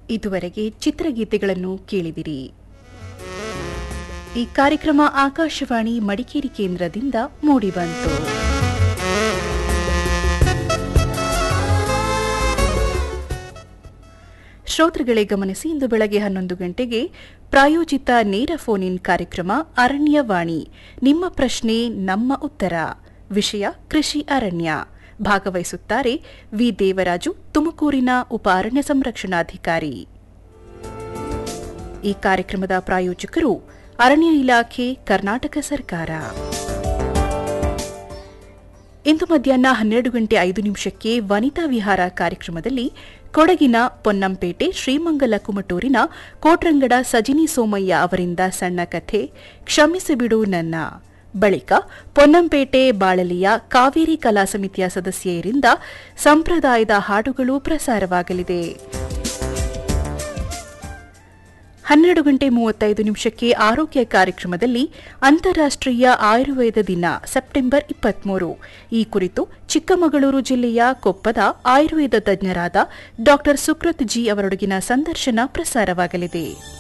ಇದುವರೆಗೆ ಚಿತ್ರಗೀತೆಗಳನ್ನು ಕೇಳಿದಿರಿ ಈ ಕಾರ್ಯಕ್ರಮ ಆಕಾಶವಾಣಿ ಮಡಿಕೇರಿ ಕೇಂದ್ರದಿಂದ ಮೂಡಿಬಂತು ಶ್ರೋತೃಗಳೇ ಗಮನಿಸಿ ಇಂದು ಬೆಳಗ್ಗೆ ಹನ್ನೊಂದು ಗಂಟೆಗೆ ಪ್ರಾಯೋಜಿತ ನೇರ ಫೋನ್ ಇನ್ ಕಾರ್ಯಕ್ರಮ ಅರಣ್ಯವಾಣಿ ನಿಮ್ಮ ಪ್ರಶ್ನೆ ನಮ್ಮ ಉತ್ತರ ವಿಷಯ ಕೃಷಿ ಅರಣ್ಯ ಭಾಗವಹಿಸುತ್ತಾರೆ ವಿ ದೇವರಾಜು ತುಮಕೂರಿನ ಉಪ ಅರಣ್ಯ ಸಂರಕ್ಷಣಾಧಿಕಾರಿ ಈ ಕಾರ್ಯಕ್ರಮದ ಪ್ರಾಯೋಜಕರು ಅರಣ್ಯ ಇಲಾಖೆ ಕರ್ನಾಟಕ ಸರ್ಕಾರ ಇಂದು ಮಧ್ಯಾಹ್ನ ಹನ್ನೆರಡು ಗಂಟೆ ಐದು ನಿಮಿಷಕ್ಕೆ ವನಿತಾ ವಿಹಾರ ಕಾರ್ಯಕ್ರಮದಲ್ಲಿ ಕೊಡಗಿನ ಪೊನ್ನಂಪೇಟೆ ಶ್ರೀಮಂಗಲ ಕುಮಟೂರಿನ ಕೋಟ್ರಂಗಡ ಸಜಿನಿ ಸೋಮಯ್ಯ ಅವರಿಂದ ಸಣ್ಣ ಕಥೆ ಕ್ಷಮಿಸಿಬಿಡು ನನ್ನ ಬಳಿಕ ಪೊನ್ನಂಪೇಟೆ ಬಾಳಲಿಯ ಕಾವೇರಿ ಕಲಾ ಸಮಿತಿಯ ಸದಸ್ಯರಿಂದ ಸಂಪ್ರದಾಯದ ಹಾಡುಗಳು ಪ್ರಸಾರವಾಗಲಿದೆ ಹನ್ನೆರಡು ಗಂಟೆ ಮೂವತ್ತೈದು ನಿಮಿಷಕ್ಕೆ ಆರೋಗ್ಯ ಕಾರ್ಯಕ್ರಮದಲ್ಲಿ ಅಂತಾರಾಷ್ಟ್ರೀಯ ಆಯುರ್ವೇದ ದಿನ ಸೆಪ್ಟೆಂಬರ್ ಇಪ್ಪತ್ಮೂರು ಈ ಕುರಿತು ಚಿಕ್ಕಮಗಳೂರು ಜಿಲ್ಲೆಯ ಕೊಪ್ಪದ ಆಯುರ್ವೇದ ತಜ್ಞರಾದ ಡಾ ಸುಕೃತ್ ಜಿ ಅವರೊಡಗಿನ ಸಂದರ್ಶನ ಪ್ರಸಾರವಾಗಲಿದೆ